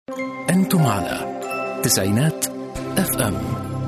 أنتم على تسعينات اف ام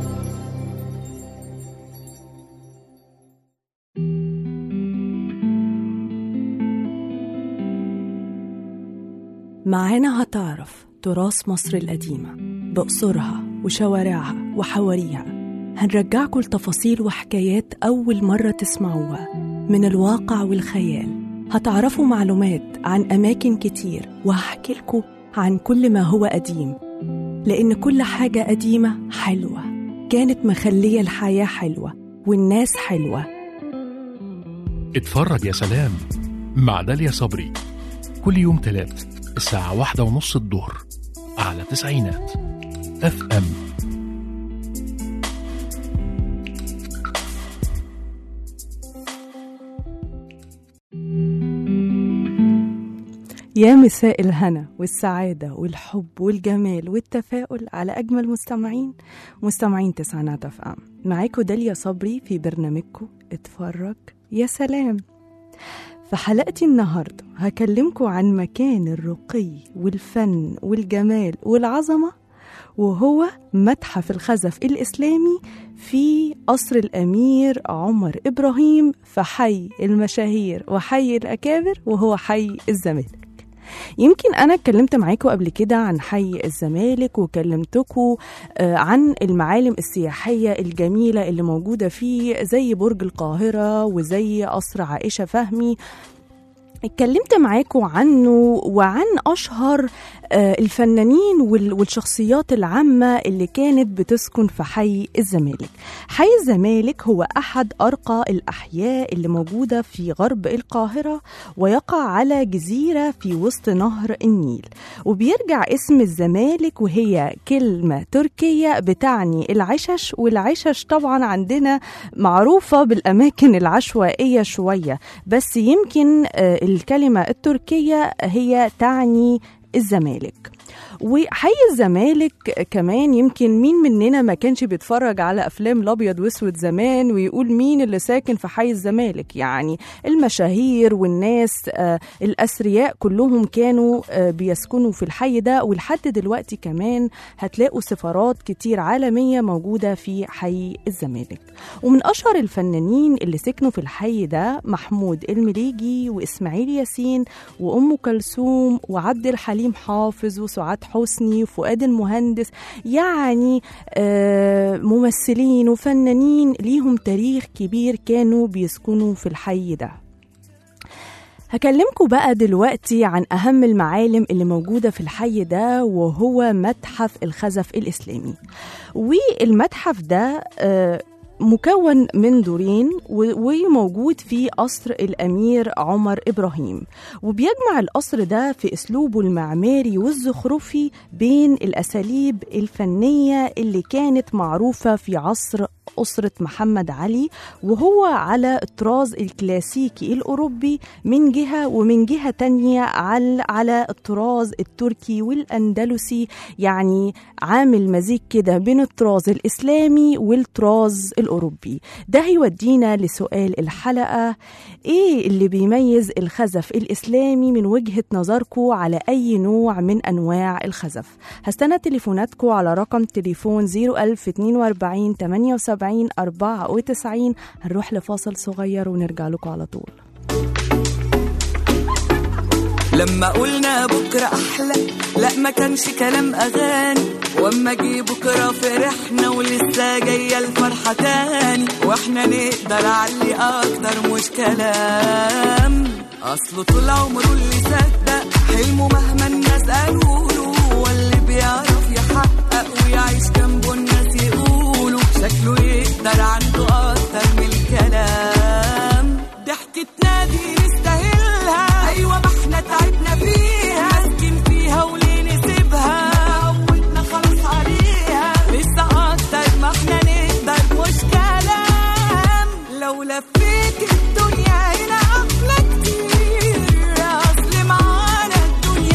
معانا هتعرف تراث مصر القديمة بقصرها وشوارعها وحواريها هنرجعكم لتفاصيل وحكايات أول مرة تسمعوها من الواقع والخيال هتعرفوا معلومات عن أماكن كتير وهحكي لكم عن كل ما هو قديم لأن كل حاجة قديمة حلوة كانت مخلية الحياة حلوة والناس حلوة اتفرج يا سلام مع داليا صبري كل يوم تلات الساعة واحدة ونص الظهر على تسعينات اف ام يا مساء الهنا والسعادة والحب والجمال والتفاؤل على أجمل مستمعين مستمعين تسعينات اف ام معاكم داليا صبري في برنامجكم اتفرج يا سلام في حلقتي النهاردة هكلمكم عن مكان الرقي والفن والجمال والعظمة وهو متحف الخزف الإسلامي في قصر الأمير عمر إبراهيم في حي المشاهير وحي الأكابر وهو حي الزمالك يمكن انا اتكلمت معاكم قبل كده عن حي الزمالك وكلمتكم آه، عن المعالم السياحيه الجميله اللي موجوده فيه زي برج القاهره وزي قصر عائشه فهمي اتكلمت معاكم عنه وعن اشهر آه، الفنانين وال- والشخصيات العامه اللي كانت بتسكن في حي الزمالك حي الزمالك هو احد ارقى الاحياء اللي موجوده في غرب القاهره ويقع على جزيره في وسط نهر النيل وبيرجع اسم الزمالك وهي كلمه تركيه بتعني العشش والعشش طبعا عندنا معروفه بالاماكن العشوائيه شويه بس يمكن آه، الكلمه التركيه هي تعني الزمالك وحي الزمالك كمان يمكن مين مننا ما كانش بيتفرج على افلام الابيض واسود زمان ويقول مين اللي ساكن في حي الزمالك يعني المشاهير والناس آه الاثرياء كلهم كانوا آه بيسكنوا في الحي ده ولحد دلوقتي كمان هتلاقوا سفارات كتير عالميه موجوده في حي الزمالك ومن اشهر الفنانين اللي سكنوا في الحي ده محمود المليجي واسماعيل ياسين وام كلثوم وعبد الحليم حافظ وسعاد حسني وفؤاد المهندس يعني آه، ممثلين وفنانين ليهم تاريخ كبير كانوا بيسكنوا في الحي ده هكلمكم بقى دلوقتي عن أهم المعالم اللي موجودة في الحي ده وهو متحف الخزف الإسلامي والمتحف ده آه، مكون من دورين و- وموجود في قصر الأمير عمر إبراهيم وبيجمع القصر ده في أسلوبه المعماري والزخرفي بين الأساليب الفنية اللي كانت معروفة في عصر أسرة محمد علي وهو على الطراز الكلاسيكي الأوروبي من جهة ومن جهة تانية على, على الطراز التركي والأندلسي يعني عامل مزيج كده بين الطراز الإسلامي والطراز الأوروبي ده هيودينا لسؤال الحلقة إيه اللي بيميز الخزف الإسلامي من وجهة نظركم على أي نوع من أنواع الخزف هستنى تليفوناتكم على رقم تليفون 01042 78 94 هنروح لفاصل صغير ونرجع لكم على طول لما قلنا بكرة أحلى لا ما كانش كلام أغاني واما جه بكرة فرحنا ولسه جاية الفرحة تاني واحنا نقدر علي أكتر مش كلام أصله طول عمره اللي صدق حلمه مهما الناس قالوله واللي بيعرف يحقق ويعيش جنبه الناس يقولوا شكله يقدر عنده أكتر من الكلام ضحكتنا دي نستاهلها أيوة ما احنا تعبنا فيها ماسكين فيها وليه نسيبها عودنا خلاص عليها لسه أكتر ما احنا نقدر مش كلام لو لفيت الدنيا هنا أحلى كتير أصل معانا الدنيا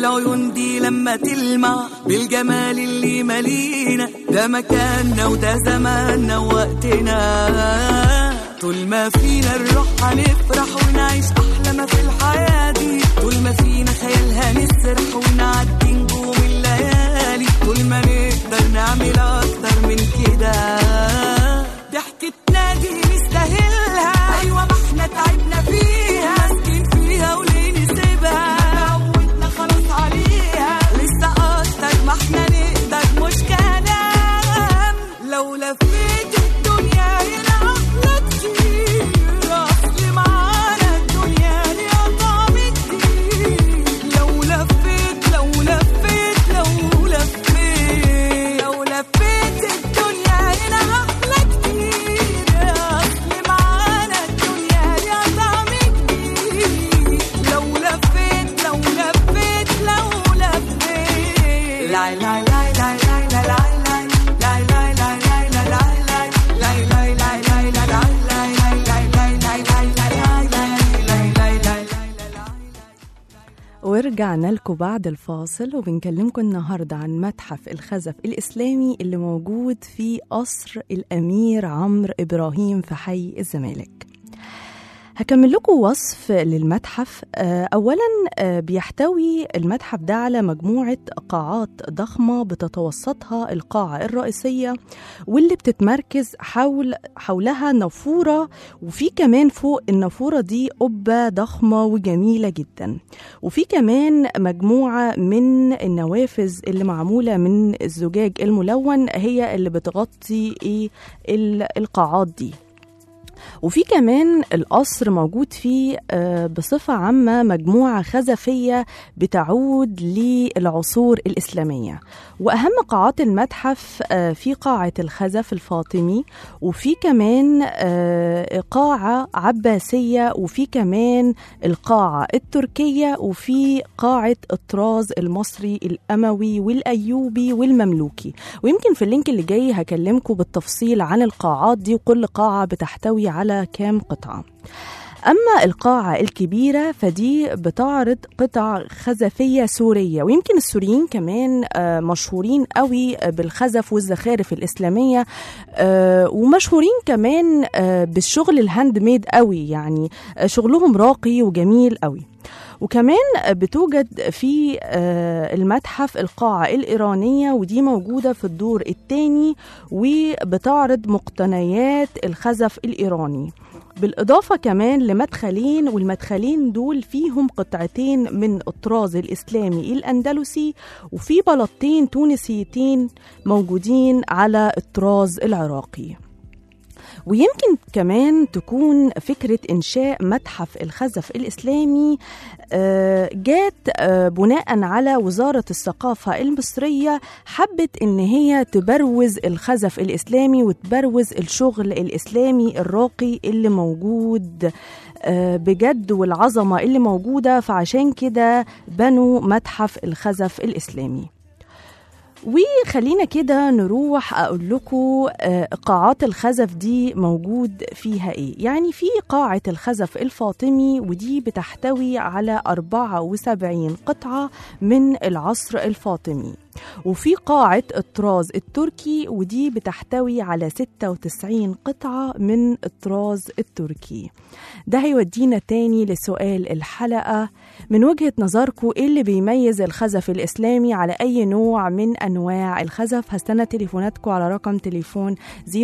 والعيون دي لما تلمع بالجمال اللي مالينا ده مكاننا وده زماننا ووقتنا طول ما فينا الروح هنفرح ونعيش أحلى ما في الحياة دي طول ما فينا خيال هنسرح ونعدي نجوم الليالي طول ما نقدر نعمل أكتر من كده ضحكتنا دي نستاهلها أيوة ما احنا تعبنا فيها ماسكين فيها وليه نسيبها عودنا خلاص عليها لسه أكتر ما احنا نقدر مش كلام لو لفيت الدنيا هنا أحلى كتير أصل معانا الدنيا ليها طعم كتير لو لفيت لو لفيت لو لفيت لو لفيت الدنيا هنا أحلى كتير أصل معانا الدنيا ليها طعم كتير لو لفيت لو لفيت لو لفيت لا لا لا لا لا لا لا لا لا لا لا لا ورجعنا لكم بعد الفاصل وبنكلمكم النهاردة عن متحف الخزف الإسلامي اللي موجود في قصر الأمير عمرو إبراهيم في حي الزمالك هكمل لكم وصف للمتحف آه، اولا آه، بيحتوي المتحف ده على مجموعه قاعات ضخمه بتتوسطها القاعه الرئيسيه واللي بتتمركز حول حولها نافوره وفي كمان فوق النافوره دي قبه ضخمه وجميله جدا وفي كمان مجموعه من النوافذ اللي معموله من الزجاج الملون هي اللي بتغطي ايه ال- القاعات دي وفي كمان القصر موجود فيه آه، بصفة عامة مجموعة خزفية بتعود للعصور الإسلامية وأهم قاعات المتحف آه، في قاعة الخزف الفاطمي وفي كمان آه، قاعة عباسية وفي كمان القاعة التركية وفي قاعة الطراز المصري الأموي والأيوبي والمملوكي ويمكن في اللينك اللي جاي هكلمكم بالتفصيل عن القاعات دي وكل قاعة بتحتوي على كام قطعة أما القاعة الكبيرة فدي بتعرض قطع خزفية سورية ويمكن السوريين كمان آه، مشهورين قوي بالخزف والزخارف الإسلامية آه، ومشهورين كمان آه، بالشغل الهاند ميد قوي يعني آه، شغلهم راقي وجميل قوي وكمان بتوجد في آه، المتحف القاعة الإيرانية ودي موجودة في الدور الثاني وبتعرض مقتنيات الخزف الإيراني بالإضافة كمان لمدخلين والمدخلين دول فيهم قطعتين من الطراز الإسلامي الأندلسي وفي بلاطين تونسيتين موجودين على الطراز العراقي ويمكن كمان تكون فكرة إنشاء متحف الخزف الإسلامي آه، جات آه، بناء على وزارة الثقافة المصرية حبت إن هي تبروز الخزف الإسلامي وتبروز الشغل الإسلامي الراقي اللي موجود آه، بجد والعظمة اللي موجودة فعشان كده بنوا متحف الخزف الإسلامي وخلينا كده نروح اقول لكم آه، قاعات الخزف دي موجود فيها ايه يعني في قاعة الخزف الفاطمي ودي بتحتوي على 74 قطعة من العصر الفاطمي وفي قاعة الطراز التركي ودي بتحتوي على 96 قطعة من الطراز التركي ده هيودينا تاني لسؤال الحلقة من وجهة نظركم ايه اللي بيميز الخزف الإسلامي على أي نوع من أنواع الخزف هستنى تليفوناتكم على رقم تليفون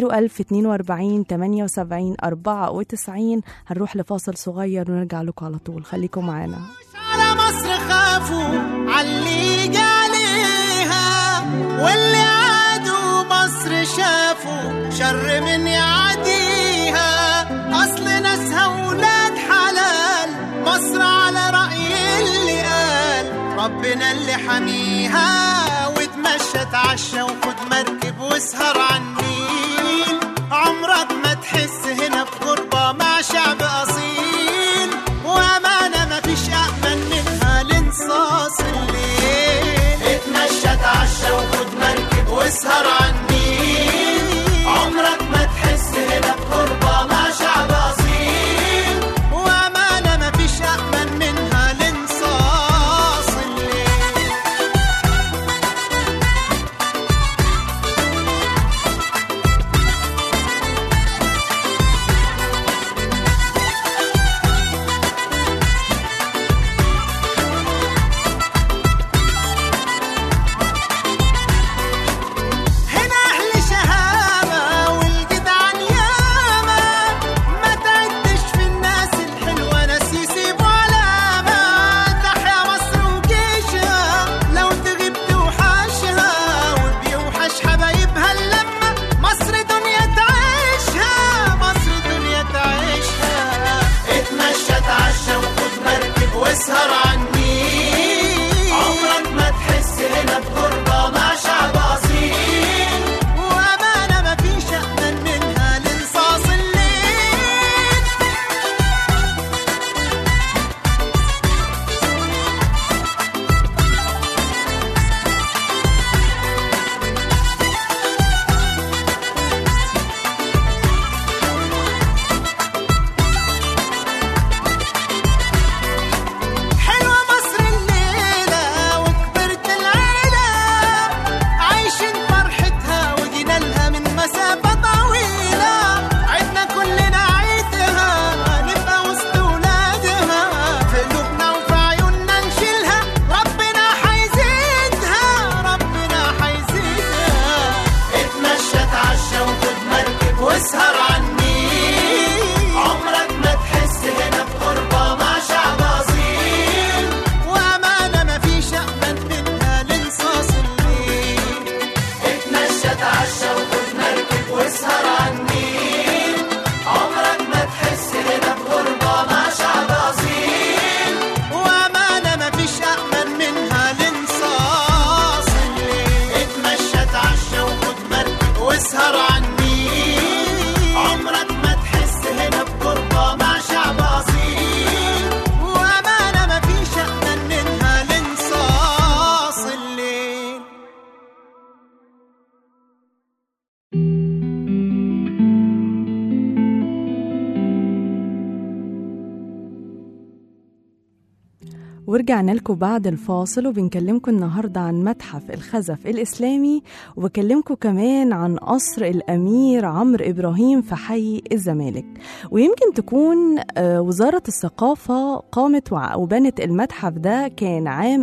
01042 78 94 هنروح لفاصل صغير ونرجع لكم على طول خليكم معانا على مصر خافوا علي عليها واللي عادوا مصر شافوا شر من يعديها اصل ناسها ولاد حلال مصر على رأي اللي قال ربنا اللي حميها وتمشى تعشى وخد مركب واسهر على النيل عمرك ما تحس هنا بغربة مع شعب أصيل وأمانة مفيش أأمن منها لانصاص الليل اتمشى تعشى وخد مركب واسهر على النيل عمرك ما تحس هنا بغربة مع شعب أصيل وأمانة مفيش أأمن منها لانصاص الليل ورجعنا لكم بعد الفاصل وبنكلمكم النهاردة عن متحف الخزف الإسلامي وبكلمكم كمان عن قصر الأمير عمرو إبراهيم في حي الزمالك ويمكن تكون آه، وزارة الثقافة قامت وع- وبنت المتحف ده كان عام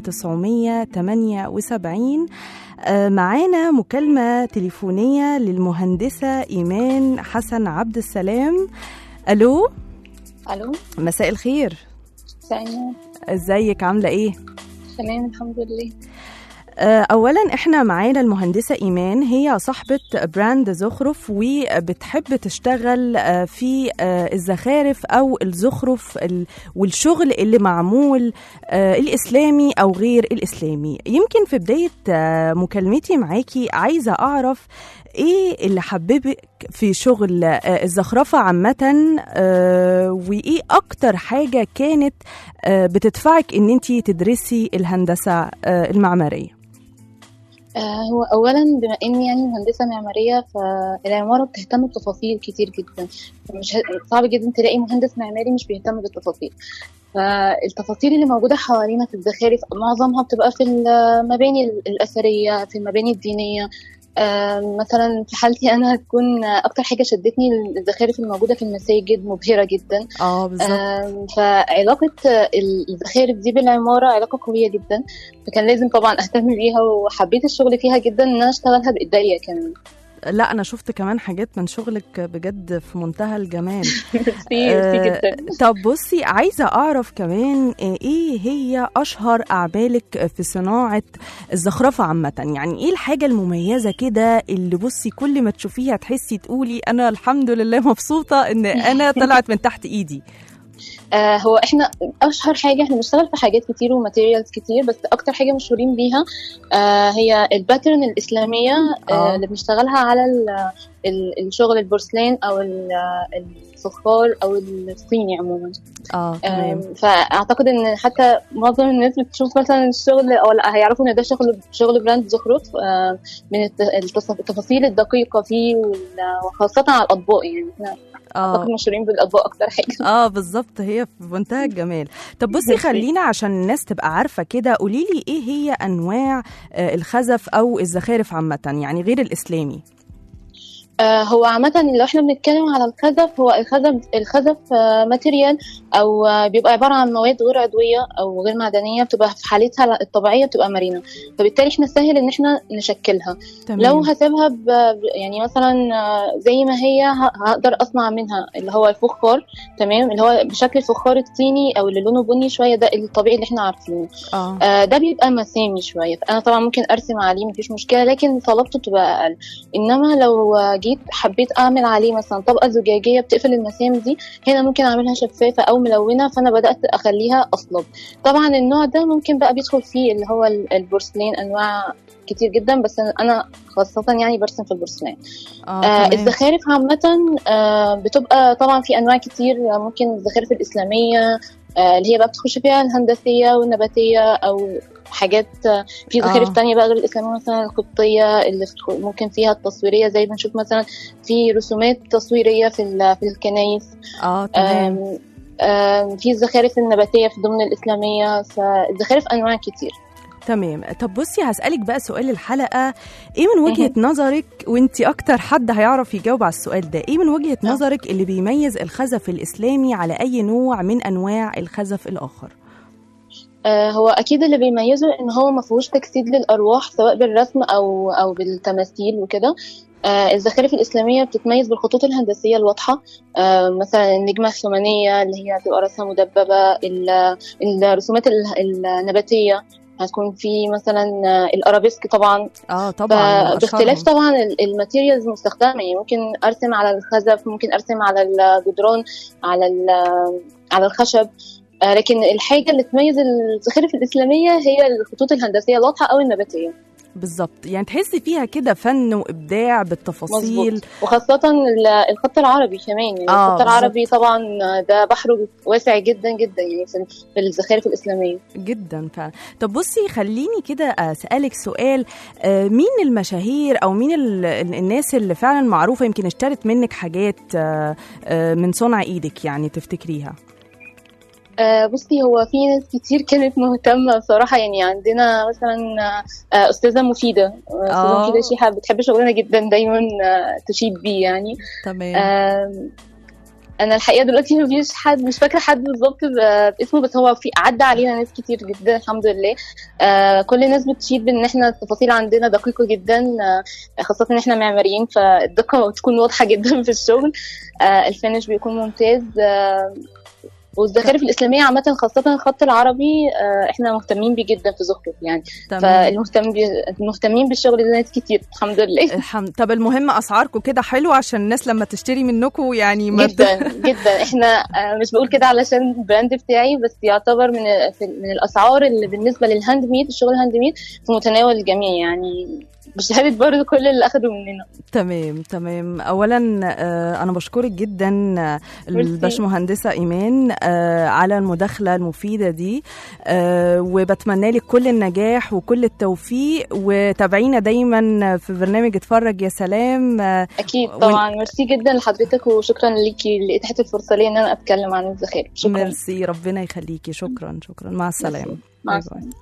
1978 آه، معانا مكالمة تليفونية للمهندسة إيمان حسن عبد السلام ألو الو مساء الخير ثانية ازيك عاملة ايه؟ تمام الحمد لله آه، اولا احنا معانا المهندسه ايمان هي صاحبه براند زخرف وبتحب تشتغل آه، في آه، الزخارف او الزخرف ال- والشغل اللي معمول آه، الاسلامي او غير الاسلامي يمكن في بدايه آه، مكالمتي معاكي عايزه اعرف ايه اللي حببك في شغل آه، الزخرفه عامه آه، وايه اكتر حاجه كانت آه، بتدفعك ان انت تدرسي الهندسه آه، المعماريه آه هو اولا بما اني يعني مهندسه معماريه فالعماره بتهتم بتفاصيل كتير جدا مش ه- صعب جدا تلاقي مهندس معماري مش بيهتم بالتفاصيل فالتفاصيل اللي موجوده حوالينا في الزخارف معظمها بتبقى في المباني ال- الاثريه في المباني الدينيه آه مثلا في حالتي انا هتكون اكتر حاجه شدتني الزخارف الموجوده في المساجد مبهره جدا اه بالظبط آم، فعلاقة الزخارف دي بالعمارة علاقة قوية جدا فكان لازم طبعا أهتم بيها وحبيت الشغل فيها جدا إن أنا أشتغلها بإيديا كمان لا انا شفت كمان حاجات من شغلك بجد في منتهى الجمال ميرسي ميرسي جدا طب بصي عايزه اعرف كمان آه، ايه هي اشهر اعمالك في صناعه الزخرفه عامه يعني ايه الحاجه المميزه كده اللي بصي كل ما تشوفيها تحسي تقولي انا الحمد لله مبسوطه ان انا طلعت من تحت ايدي آه هو احنا اشهر حاجه احنا بنشتغل في حاجات كتير وماتيريالز كتير بس اكتر حاجه مشهورين بيها آه هي الباترن الاسلاميه آه. آه اللي بنشتغلها على ال- ال- الشغل البورسلين او ال- الفخار او الصيني عموما اه تمام آم، فاعتقد ان حتى معظم الناس بتشوف مثلا الشغل او لا هيعرفوا ان ده شغل شغل براند زخرف آم، من الت- التص- التفاصيل الدقيقه فيه وال- وخاصه على الاطباق يعني احنا اه اعتقد مشهورين بالاطباق اكتر حاجه اه بالظبط هي في منتهى الجمال طب بصي خلينا عشان الناس تبقى عارفه كده قولي لي ايه هي انواع آه، الخزف او الزخارف عامه يعني غير الاسلامي آه، هو عامة لو احنا بنتكلم على الخزف هو الخزف الخزف آه، ماتيريال او آه، بيبقى عبارة عن مواد غير عضوية او غير معدنية بتبقى في حالتها الطبيعية بتبقى مرنة فبالتالي احنا سهل ان احنا نشكلها تمام لو هسيبها ب... ب- يعني مثلا آه، زي ما هي ه- هقدر اصنع منها اللي هو الفخار تمام اللي هو بشكل الفخار الصيني او اللي لونه بني شويه ده الطبيعي اللي احنا عارفينه اه آه، ده بيبقى مسامي شويه فانا طبعا ممكن ارسم عليه مفيش مشكله لكن طلبته تبقى اقل انما لو آه، جيت حبيت اعمل عليه مثلا طبقه زجاجيه بتقفل المسام دي هنا ممكن اعملها شفافه او ملونه فانا بدات اخليها اصلب طبعا النوع ده ممكن بقى بيدخل فيه اللي هو ال- البورسلين انواع كتير جدا بس انا خاصه يعني برسم في البورسلين اه آه تمام الزخارف عامة آه بتبقى طبعا في أنواع كتير آه، ممكن الزخارف الإسلامية آه اللي هي بقى بتخش فيها الهندسية والنباتية أو حاجات آه، في زخارف آه. تانية بقى غير الإسلامية مثلا القبطية اللي بتدخل- ممكن فيها التصويرية زي ما نشوف مثلا في رسومات تصويرية في ال- في الكنايس اه تمام آم، آم، في الزخارف النباتية في ضمن الإسلامية فالزخارف أنواع كتير تمام طب بصي هسألك بقى سؤال الحلقة ايه من وجهة نظرك وانت اكتر حد هيعرف يجاوب على السؤال ده ايه من وجهة آه. نظرك اللي بيميز الخزف الاسلامي على اي نوع من انواع الخزف الاخر آه، هو اكيد اللي بيميزه ان هو ما فيهوش تجسيد للارواح سواء بالرسم او او بالتماثيل وكده آه، الزخارف الإسلامية بتتميز بالخطوط الهندسية الواضحة آه، مثلا النجمة الثمانية اللي هي هتبقى رسمة مدببة ال- الرسومات ال- النباتية هتكون في مثلا آه، الأرابيسك طبعا اه طبعا باختلاف أشهرهم. طبعا طبعا ال- الماتيريالز المستخدمة يعني ممكن أرسم على الخزف ممكن أرسم على الجدران على ال- على الخشب آه، لكن الحاجة اللي تميز الزخارف الإسلامية هي الخطوط الهندسية الواضحة أو النباتية بالظبط يعني تحسي فيها كده فن وابداع بالتفاصيل مظبوط وخاصة ال- الخط العربي كمان يعني آه، الخط العربي طبعا ده بحره واسع جدا جدا يعني في في الزخارف الإسلامية جدا فعلا طب بصي خليني كده اسالك سؤال آه، مين المشاهير او مين ال- ال- الناس اللي فعلا معروفه يمكن اشترت منك حاجات آه، آه، من صنع ايدك يعني تفتكريها آه، بصي هو في ناس كتير كانت مهتمة بصراحة يعني عندنا مثلا آه، أستاذة مفيدة آه، أستاذة آه. مفيدة شيحة بتحب شغلنا جدا دايما آه، تشيد بيه يعني تمام آم، انا الحقيقه دلوقتي مفيش حد مش فاكره حد بالظبط ب- باسمه بس هو في عدى علينا ناس كتير جدا الحمد لله آه كل الناس بتشيد بان احنا التفاصيل عندنا دقيقه جدا آه خاصه ان احنا معماريين فالدقه بتكون واضحه جدا في الشغل آه الفينش بيكون ممتاز آه والزخارف الاسلاميه عامه خاصه الخط العربي آه احنا مهتمين بيه جدا في زخرف يعني تمام فالمهتم بي... المهتمين بالشغل ده ناس كتير الحمد لله الحمد طب المهم اسعاركم كده حلوه عشان الناس لما تشتري منكم يعني ما جدا جدا احنا آه، مش بقول كده علشان البراند بتاعي بس يعتبر من في- من الاسعار اللي بالنسبه للهاند ميد الشغل الهاند ميد في متناول الجميع يعني بشهاده برضه كل اللي اخدوا مننا تمام تمام اولا آه، انا بشكرك جدا آه، ميرسي. الباشمهندسه ايمان آه، على المداخله المفيده دي آه، وبتمنى لك كل النجاح وكل التوفيق وتابعينا دايما في برنامج اتفرج يا سلام آه، اكيد وإن- طبعا ميرسي جدا لحضرتك وشكرا ليكي لاتاحه الفرصه لي ان انا اتكلم عن الزخارف شكرا ميرسي ربنا يخليكي شكرا شكرا مع السلامه مع باي باي.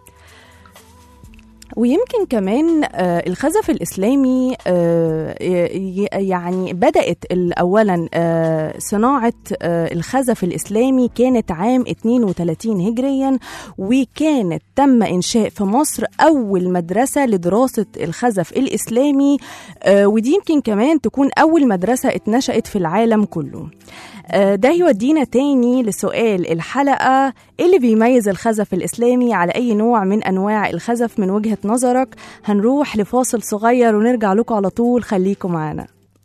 ويمكن كمان آه، الخزف الإسلامي آه، ي- يعني بدأت ال- أولا آه، صناعة آه، الخزف الإسلامي كانت عام 32 هجريا وكانت تم إنشاء في مصر أول مدرسة لدراسة الخزف الإسلامي آه، ودي يمكن كمان تكون أول مدرسة اتنشأت في العالم كله آه، ده يودينا تاني لسؤال الحلقة إيه اللي بيميز الخزف الإسلامي على أي نوع من أنواع الخزف من وجهة نظرك هنروح لفاصل صغير ونرجع لكم على طول خليكم معانا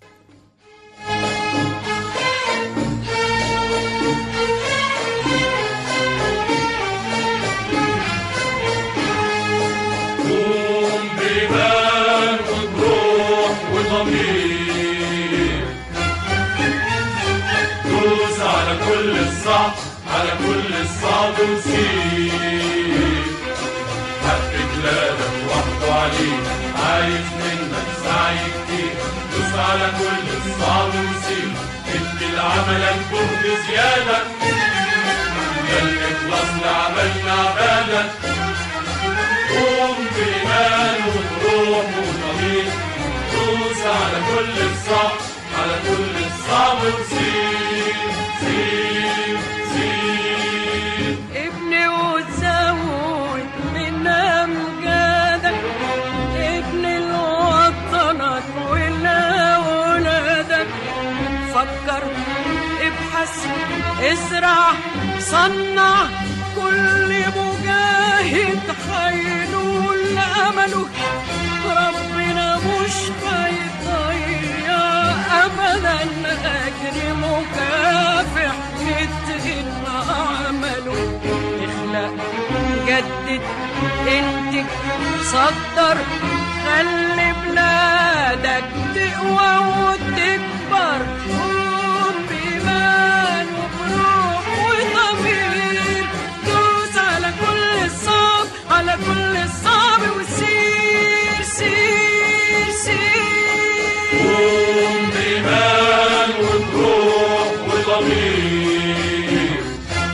قوم بإيمان وبروح وضمير دوس على كل الصعب على كل الصعب وسير حق بلادك وحده عليك عايز منك سعي كتير دوس على كل الصعب وسير ادي لعملك جهد زيادة ده الإخلاص لعملنا عبادة قوم بإيمان وبروح وضمير دوس على كل الصعب على كل الصعب وسير سير سير ابني وتزود من امجادك ابني لوطنك ولأولادك فكر ابحث ازرع صنع كل مجاهد هينول امله ربنا مش هيضيع ابدا اجر مكافح متقن عمله اخلق جدد انتج صدر خلي بلادك تقوى وتكبر قوم بإيمان وبروح وضمير دوس على كل الصعب على كل الصعب وسير سير سير قوم بإيمان وبروح وضمير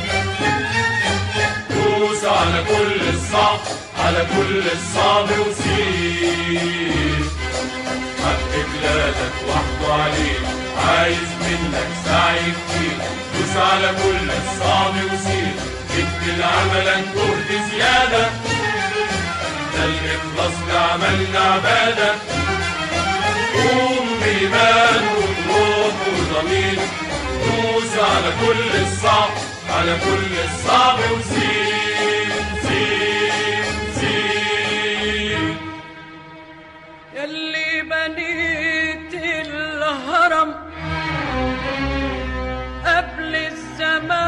دوس على كل الصعب على كل الصعب وسير حق بلادك وحده عليك عايز منك سعي كتير دوس على كل الصعب وسير ادي لعملك جهد زيادة ده الإخلاص لعملنا عبادة قوم بإيمان وبروح وضمير دوس على كل الصعب على كل الصعب وسير سير سير يلي بنيت الهرم قبل الزمان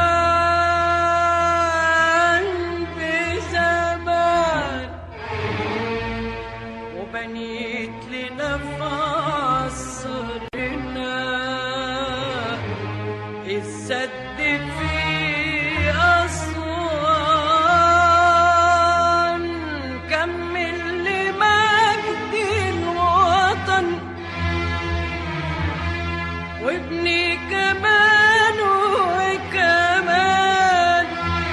بزمان وبنيت لنا في عصرنا السد في أسوان كمل لمجد الوطن وابني كمان وكمان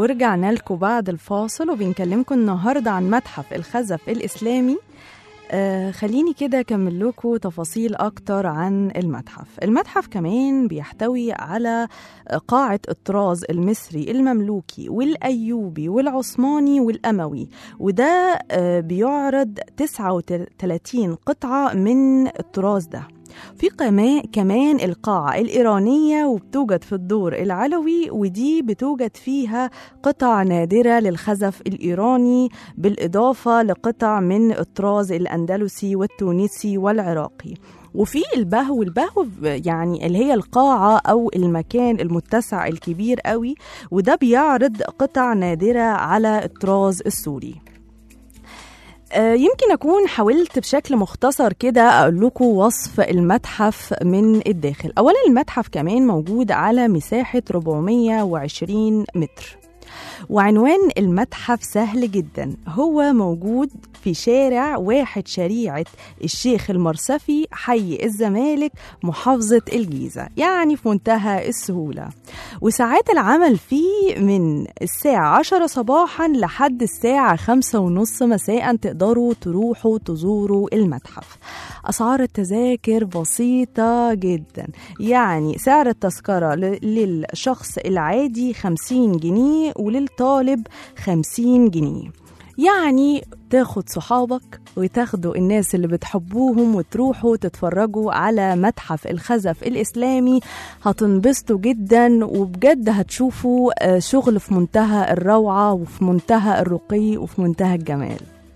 ورجعنا لكم بعد الفاصل وبنكلمكم النهاردة عن متحف الخزف الإسلامي آه خليني كده أكمل لكم تفاصيل أكتر عن المتحف المتحف كمان بيحتوي على قاعة الطراز المصري المملوكي والأيوبي والعثماني والأموي وده آه بيعرض 39 قطعة من الطراز ده في كما- كمان القاعة الإيرانية وبتوجد في الدور العلوي ودي بتوجد فيها قطع نادرة للخزف الإيراني بالإضافة لقطع من الطراز الأندلسي والتونسي والعراقي وفي البهو البهو يعني اللي هي القاعة أو المكان المتسع الكبير قوي وده بيعرض قطع نادرة على الطراز السوري آه، يمكن أكون حاولت بشكل مختصر كده أقول لكم وصف المتحف من الداخل أولا المتحف كمان موجود على مساحة 420 متر وعنوان المتحف سهل جدا هو موجود في شارع واحد شريعة الشيخ المرسفي حي الزمالك محافظة الجيزة يعني في منتهى السهولة وساعات العمل فيه من الساعة 10 صباحا لحد الساعة خمسة ونص مساء تقدروا تروحوا تزوروا المتحف أسعار التذاكر بسيطة جدا يعني سعر التذكرة ل- للشخص العادي 50 جنيه وللطالب 50 جنيه يعني تاخد صحابك وتاخدوا الناس اللي بتحبوهم وتروحوا تتفرجوا على متحف الخزف الإسلامي هتنبسطوا جدا وبجد هتشوفوا آه، شغل في منتهى الروعة وفي منتهى الرقي وفي منتهى الجمال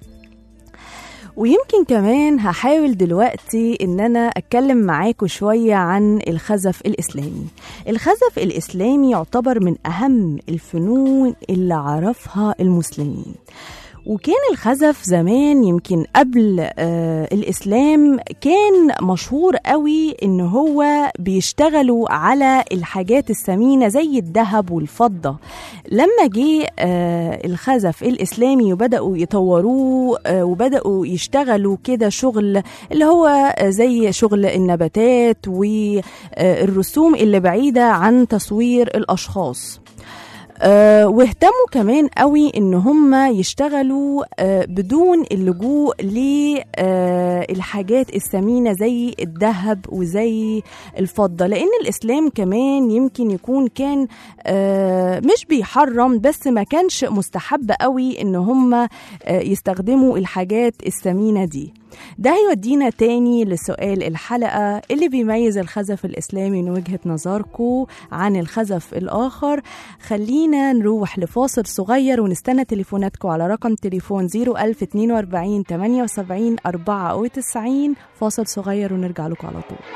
ويمكن كمان هحاول دلوقتي ان انا اتكلم معاكم شوية عن الخزف الاسلامي الخزف الاسلامي يعتبر من اهم الفنون اللي عرفها المسلمين وكان الخزف زمان يمكن قبل آه الإسلام كان مشهور قوي إن هو بيشتغلوا على الحاجات الثمينة زي الذهب والفضة لما جه آه الخزف الإسلامي وبدأوا يطوروه آه وبدأوا يشتغلوا كده شغل اللي هو زي شغل النباتات والرسوم اللي بعيدة عن تصوير الأشخاص آه واهتموا كمان قوي ان هم يشتغلوا آه بدون اللجوء للحاجات الثمينه زي الذهب وزي الفضه لان الاسلام كمان يمكن يكون كان آه مش بيحرم بس ما كانش مستحب قوي ان هم آه يستخدموا الحاجات الثمينه دي ده هيودينا تاني لسؤال الحلقة اللي بيميز الخزف الإسلامي من وجهة نظركم عن الخزف الآخر خلينا نروح لفاصل صغير ونستنى تليفوناتكم على رقم تليفون 01042 78 94 فاصل صغير ونرجع لكم على طول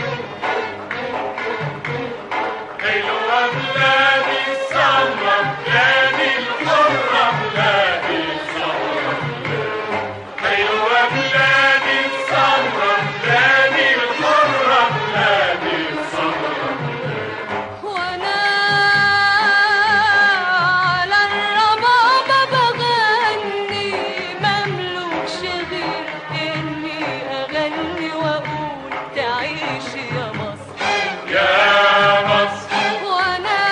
حلوة بلادي السمرة بلادي الحرة بلادي السمرة حلوة بلادي السمرة بلادي الحرة بلادي السمرة وانا على الربابة بغني مملوكش غير اني اغني واقول تعيش يا مصر يا مصر وانا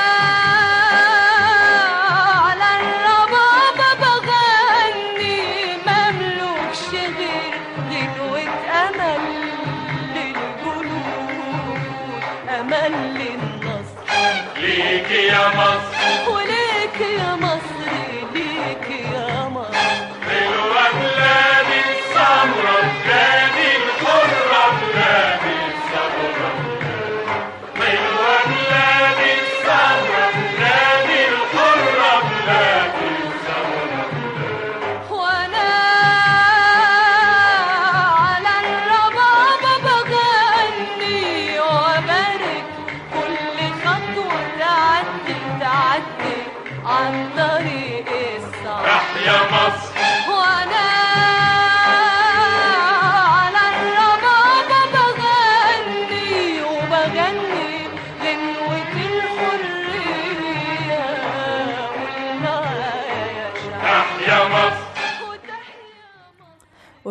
على الربابة بغني مملوكش غير غنوة امل للجنود امل للنصر ليك يا مصر وليك يا مصر ليك يا مصر حلوة بلادي السمرة بلادي الحرة بلادي السمرة حلوة بلادي السمرة بلادي الحرة بلادي السمرة وانا على الربابة بغني وبارك كل خطوة تعدي تعدي عن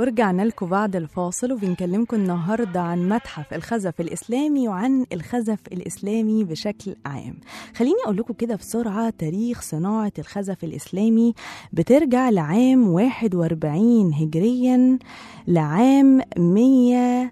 ورجعنا لكم بعد الفاصل وبنكلمكم النهاردة عن متحف الخزف الإسلامي وعن الخزف الإسلامي بشكل عام خليني أقول لكم كده بسرعة تاريخ صناعة الخزف الإسلامي بترجع لعام 41 هجريا لعام 100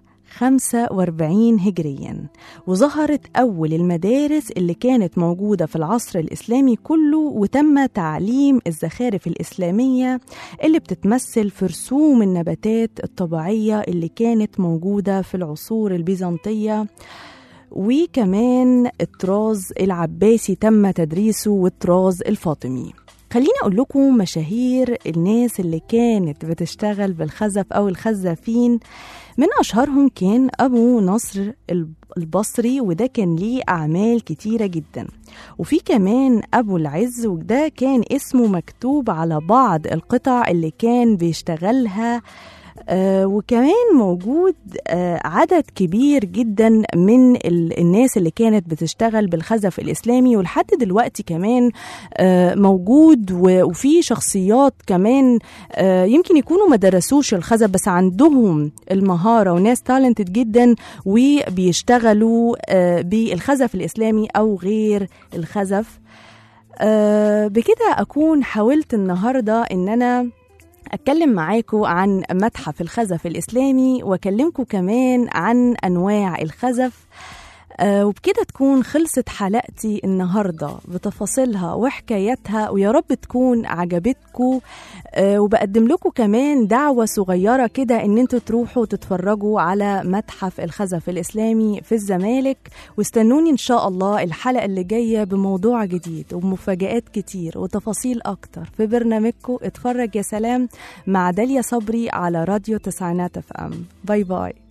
45 هجريا وظهرت أول المدارس اللي كانت موجودة في العصر الإسلامي كله وتم تعليم الزخارف الإسلامية اللي بتتمثل في رسوم النباتات الطبيعية اللي كانت موجودة في العصور البيزنطية وكمان الطراز العباسي تم تدريسه والطراز الفاطمي خليني أقول لكم مشاهير الناس اللي كانت بتشتغل بالخزف أو الخزافين من أشهرهم كان أبو نصر البصري وده كان ليه أعمال كتيرة جدا وفي كمان أبو العز وده كان اسمه مكتوب على بعض القطع اللي كان بيشتغلها آه وكمان موجود آه عدد كبير جدا من ال- الناس اللي كانت بتشتغل بالخزف الإسلامي ولحد دلوقتي كمان آه موجود و- وفي شخصيات كمان آه يمكن يكونوا ما درسوش الخزف بس عندهم المهارة وناس تالنتد جدا وبيشتغلوا آه بالخزف الإسلامي أو غير الخزف آه بكده أكون حاولت النهاردة إن أنا أتكلم معاكم عن متحف الخزف الإسلامي وأكلمكم كمان عن أنواع الخزف آه وبكده تكون خلصت حلقتي النهاردة بتفاصيلها وحكاياتها ويا رب تكون عجبتكم آه وبقدم لكم كمان دعوة صغيرة كده ان انتوا تروحوا تتفرجوا على متحف الخزف الإسلامي في الزمالك واستنوني ان شاء الله الحلقة اللي جاية بموضوع جديد ومفاجآت كتير وتفاصيل أكتر في برنامجكم اتفرج يا سلام مع داليا صبري على راديو تسعينات اف ام باي باي